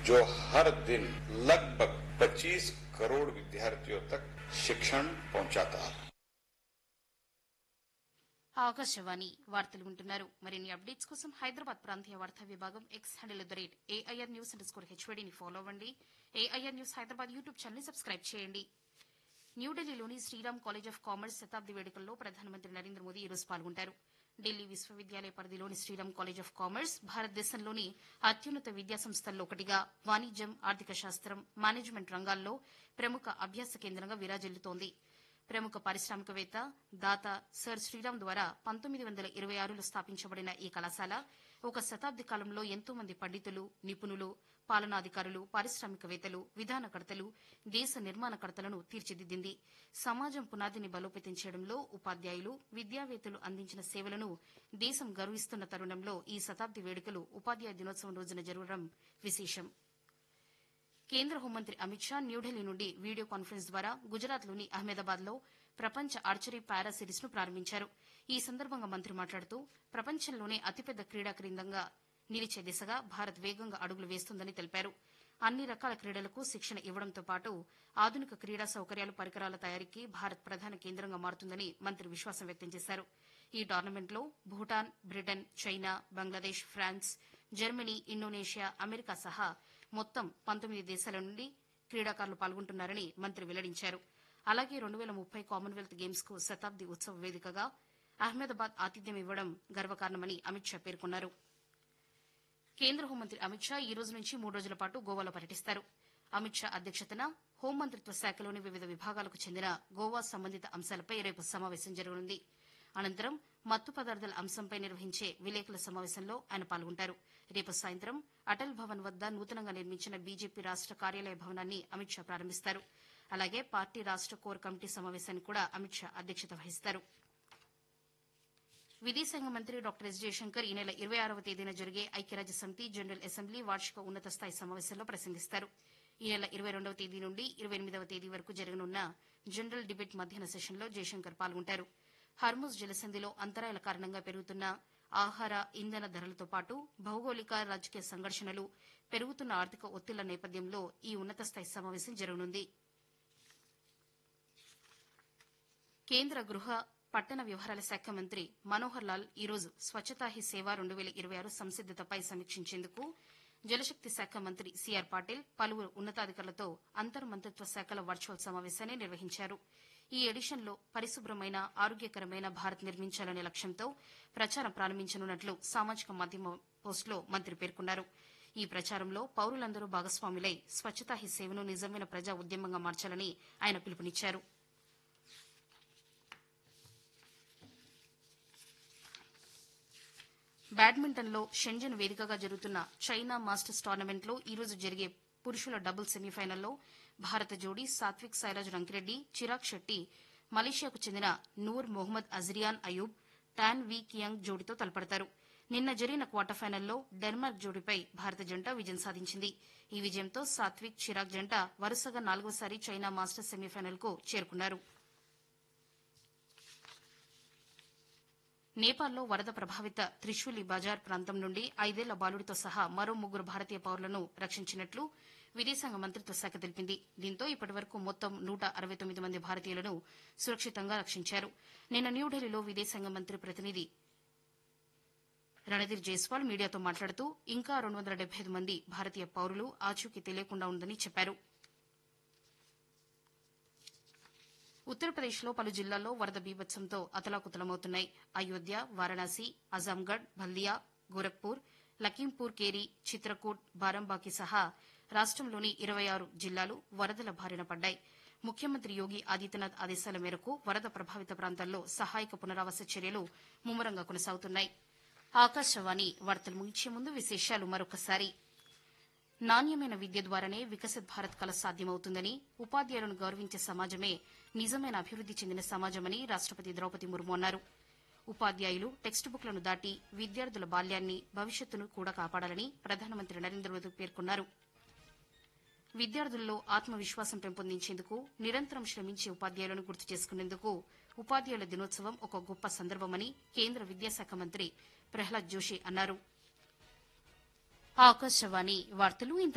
जो हर दिन लगभग 25 करोड़ विद्यार्थियों तक शिक्षण पहुंचाता है ఆకాశవాణి వార్తలు వింటున్నారు మరిన్ని అప్డేట్స్ కోసం హైదరాబాద్ ప్రాంతీయ వార్తా విభాగం X handle the rate AIR news under score హెచ్వీడీని ఫాలో అవ్వండి AIR news Hyderabad YouTube channel subscribe చేయండి న్యూఢిల్లీలోని శ్రీరామ్ కాలేజ్ ఆఫ్ కామర్స్ శతాబ్ది వేడుకల్లో ప్రధానమంత్రి నరేంద్ర మోదీ ఈరోజు పాల్గొంటారు ఢిల్లీ విశ్వవిద్యాలయ పరిధిలోని శ్రీరామ్ కాలేజ్ ఆఫ్ కామర్స్ భారతదేశంలోని అత్యున్నత విద్యా సంస్థల్లో ఒకటిగా వాణిజ్యం ఆర్థిక శాస్త్రం మేనేజ్మెంట్ రంగాల్లో ప్రముఖ అభ్యాస కేంద్రంగా విరాజిల్లుతోంది ప్రముఖ పారిశ్రామికవేత్త దాత సర్ శ్రీరామ్ ద్వారా పంతొమ్మిది వందల ఇరవై ఆరులో స్థాపించబడిన ఈ కళాశాల ఒక శతాబ్ది కాలంలో ఎంతో మంది పండితులు నిపుణులు పాలనాధికారులు పారిశ్రామికవేత్తలు విధానకర్తలు దేశ నిర్మాణకర్తలను తీర్చిదిద్దింది సమాజం పునాదిని బలోపేతం చేయడంలో ఉపాధ్యాయులు విద్యావేత్తలు అందించిన సేవలను దేశం గర్విస్తున్న తరుణంలో ఈ శతాబ్ది వేడుకలు ఉపాధ్యాయ దినోత్సవం రోజున జరగడం విశేషం కేంద్ర హోంమంత్రి అమిత్ షా న్యూఢిల్లీ నుండి వీడియో కాన్ఫరెన్స్ ద్వారా గుజరాత్లోని అహ్మదాబాద్ లో ప్రపంచ ఆర్చరీ పారా సిరీస్ ను ప్రారంభించారు ఈ సందర్భంగా మంత్రి మాట్లాడుతూ ప్రపంచంలోనే అతిపెద్ద క్రీడా కేంద్రంగా నిలిచే దిశగా భారత్ వేగంగా అడుగులు వేస్తుందని తెలిపారు అన్ని రకాల క్రీడలకు శిక్షణ ఇవ్వడంతో పాటు ఆధునిక క్రీడా సౌకర్యాలు పరికరాల తయారీకి భారత్ ప్రధాన కేంద్రంగా మారుతుందని మంత్రి విశ్వాసం వ్యక్తం చేశారు ఈ టోర్నమెంట్లో Bhutan Britain China Bangladesh France Germany Indonesia America సహా మొత్తం పంతొమ్మిది దేశాల నుండి క్రీడాకారులు పాల్గొంటున్నారని మంత్రి వెల్లడించారు అలాగే రెండు వేల ముప్పై కామన్వెల్త్ గేమ్స్ కు శతాబ్ది ఉత్సవ వేదికగా అహ్మదాబాద్ ఆతిథ్యం ఇవ్వడం గర్వకారణమని అమిత్ షా పేర్కొన్నారు కేంద్ర హోంమంత్రి అమిత్ షా ఈ రోజు నుంచి మూడు రోజుల పాటు గోవాలో పర్యటిస్తారు అమిత్ షా అధ్యక్షతన హోంమంత్రిత్వ శాఖలోని వివిధ విభాగాలకు చెందిన గోవా సంబంధిత అంశాలపై రేపు సమావేశం జరగనుంది అనంతరం మత్తు పదార్థాల అంశంపై నిర్వహించే విలేకరుల సమావేశంలో ఆయన పాల్గొంటారు రేపు సాయంత్రం అటల్ భవన్ వద్ద నూతనంగా నిర్మించిన బీజేపీ రాష్ట కార్యాలయ భవనాన్ని అమిత్ షా ప్రారంభిస్తారు అలాగే పార్టీ రాష్ట కోర్ కమిటీ సమావేశానికి కూడా అమిత్ షా అధ్యక్షత వహిస్తారు విదేశాంగ మంత్రి డాక్టర్ ఎస్ జయశంకర్ ఈ నెల ఇరవై ఆరవ తేదీన జరిగే ఐక్యరాజ్య సమితి జనరల్ అసెంబ్లీ వార్షిక ఉన్నత స్థాయి సమావేశంలో ప్రసంగిస్తారు ఈ నెల ఇరవై రెండవ తేదీ నుండి ఇరవై ఎనిమిదవ తేదీ వరకు జరగనున్న జనరల్ డిబేట్ మధ్యాహ్న సెషన్లో జయశంకర్ పాల్గొంటారు హర్ముజ్ జలసంధిలో అంతరాయాల కారణంగా పెరుగుతున్న ఆహార ఇంధన ధరలతో పాటు భౌగోళిక రాజకీయ సంఘర్షణలు పెరుగుతున్న ఆర్థిక ఒత్తిళ్ల నేపథ్యంలో ఈ ఉన్నత స్థాయి సమావేశం జరగనుంది కేంద్ర గృహ పట్టణ వ్యవహారాల శాఖ మంత్రి మనోహర్ లాల్ ఈరోజు స్వచ్ఛతా హీ సేవ రెండు వేల ఇరవై ఆరు సంసిద్దతపై సమీక్షించేందుకు జలశక్తి శాఖ మంత్రి సిఆర్ పాటిల్ పలువురు ఉన్నతాధికారులతో అంతర్ మంత్రిత్వ శాఖల వర్చువల్ సమావేశాన్ని నిర్వహించారు ఈ ఎడిషన్లో పరిశుభ్రమైన ఆరోగ్యకరమైన భారత్ నిర్మించాలనే లక్ష్యంతో ప్రచారం ప్రారంభించనున్నట్లు సామాజిక మాధ్యమ పోస్టులో మంత్రి పేర్కొన్నారు ఈ ప్రచారంలో పౌరులందరూ భాగస్వాములై స్వచ్ఛతా హీ సేవను నిజమైన ప్రజా ఉద్యమంగా మార్చాలని ఆయన పిలుపునిచ్చారు బ్యాడ్మింటన్లో షెంజన్ వేదికగా జరుగుతున్న చైనా మాస్టర్స్ టోర్నమెంట్లో ఈరోజు జరిగే పురుషుల డబుల్ సెమీఫైనల్లో భారత జోడీ సాత్విక్ సాయిరాజ్ రంకిరెడ్డి చిరాగ్ శెట్టి మలేషియాకు చెందిన Nur Mohammad Azriyn Ayub Tan Wee Kiong జోడీతో తలపడతారు నిన్న జరిగిన క్వార్టర్ ఫైనల్లో డెన్మార్క్ జోడీపై భారత జంట విజయం సాధించింది ఈ విజయంతో సాత్విక్ చిరాగ్ జంట వరుసగా నాలుగోసారి చైనా మాస్టర్స్ సెమీఫైనల్కు చేరుకున్నారు నేపాల్లో వరద ప్రభావిత త్రిశూలి బజార్ ప్రాంతం నుండి ఐదేళ్ల బాలుడితో సహా మరో ముగ్గురు భారతీయ పౌరులను రక్షించినట్లు విదేశాంగ మంత్రిత్వ శాఖ తెలిపింది దీంతో ఇప్పటివరకు మొత్తం నూట అరవై తొమ్మిది మంది భారతీయులను సురక్షితంగా రక్షించారు నిన్న న్యూఢిల్లీలో విదేశాంగ మంత్రి ప్రతినిధి రణధీర్ జైస్వాల్ మీడియాతో మాట్లాడుతూ ఇంకా రెండు వందల డెబ్బై ఐదు మంది భారతీయ పౌరులు ఆచూకీ తెలియకుండా ఉందని చెప్పారు ఉత్తరప్రదేశ్లో పలు జిల్లాల్లో వరద బీభత్సంతో అతలాకుతలమవుతున్నాయి అయోధ్య వారణాసి అజాంగఢ్ బల్దియా గోరఖ్పూర్ లఖీంపూర్ కేరి చిత్రకూట్ బారంబాకి సహా రాష్టంలోని ఇరవై ఆరు జిల్లాలు వరదల బారిన పడ్డాయి ముఖ్యమంత్రి యోగి ఆదిత్యనాథ్ ఆదేశాల మేరకు వరద ప్రభావిత ప్రాంతాల్లో సహాయక పునరావాస చర్యలు ముమ్మరంగా కొనసాగుతున్నాయి ఆకాశవాణి వార్తలు ముగించే ముందు విశేషాలు మరొకసారి నాణ్యమైన విద్య ద్వారానే వికసిత్ భారత్ కల సాధ్యమవుతుందని ఉపాధ్యాయులను గౌరవించే సమాజమే నిజమైన అభివృద్ది చెందిన సమాజమని రాష్టపతి ద్రౌపది ముర్ము అన్నారు ఉపాధ్యాయులు టెక్స్ట్ బుక్లను దాటి విద్యార్థుల బాల్యాన్ని భవిష్యత్తును కూడా కాపాడాలని ప్రధానమంత్రి నరేంద్ర మోదీ పేర్కొన్నారు విద్యార్థుల్లో ఆత్మవిశ్వాసం పెంపొందించేందుకు నిరంతరం శ్రమించే ఉపాధ్యాయులను గుర్తు చేసుకునేందుకు ఉపాధ్యాయుల దినోత్సవం ఒక గొప్ప సందర్భమని కేంద్ర విద్యాశాఖ మంత్రి ప్రహ్లాద్ జోషి అన్నారు ఆకాశవాణి వార్తలు ఇంత